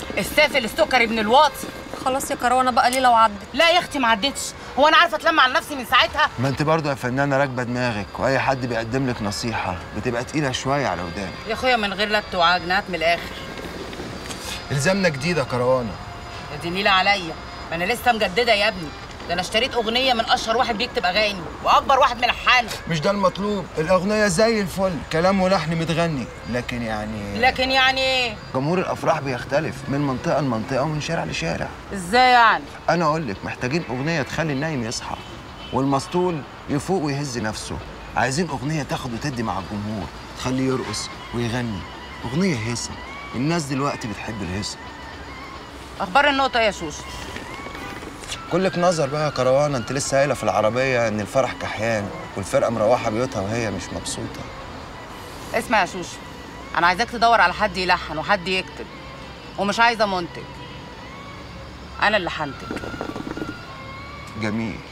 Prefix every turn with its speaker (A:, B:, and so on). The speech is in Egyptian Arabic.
A: السافل السكري ابن الواطي
B: خلاص يا كروانه بقى ليله وعدت
A: لا يا اختي ما عدتش هو انا عارفه اتلم على نفسي من ساعتها
C: ما انت برضه يا فنانه راكبه دماغك واي حد بيقدم لك نصيحه بتبقى تقيله شويه على ودانك
A: يا اخويا من غير لت وعجنات من الاخر
C: الزامنا جديده كروانه
A: يا دي نيله عليا ما انا لسه مجدده يا ابني ده انا اشتريت اغنيه من اشهر واحد بيكتب اغاني واكبر واحد ملحنه
C: مش ده المطلوب الاغنيه زي الفل كلام ولحن متغني لكن يعني
A: لكن يعني ايه
C: جمهور الافراح بيختلف من منطقه لمنطقه ومن شارع لشارع
A: ازاي يعني
C: انا اقول لك محتاجين اغنيه تخلي النايم يصحى والمسطول يفوق ويهز نفسه عايزين اغنيه تاخد وتدي مع الجمهور تخليه يرقص ويغني اغنيه هيصه الناس دلوقتي بتحب الهيصه
A: اخبار النقطه يا شوشو
C: كلك نظر بقى يا كروانه انت لسه قايله في العربيه ان الفرح كحيان والفرقه مروحه بيوتها وهي مش مبسوطه
A: اسمع يا شوشو انا عايزاك تدور على حد يلحن وحد يكتب ومش عايزه منتج انا اللي هنتج
C: جميل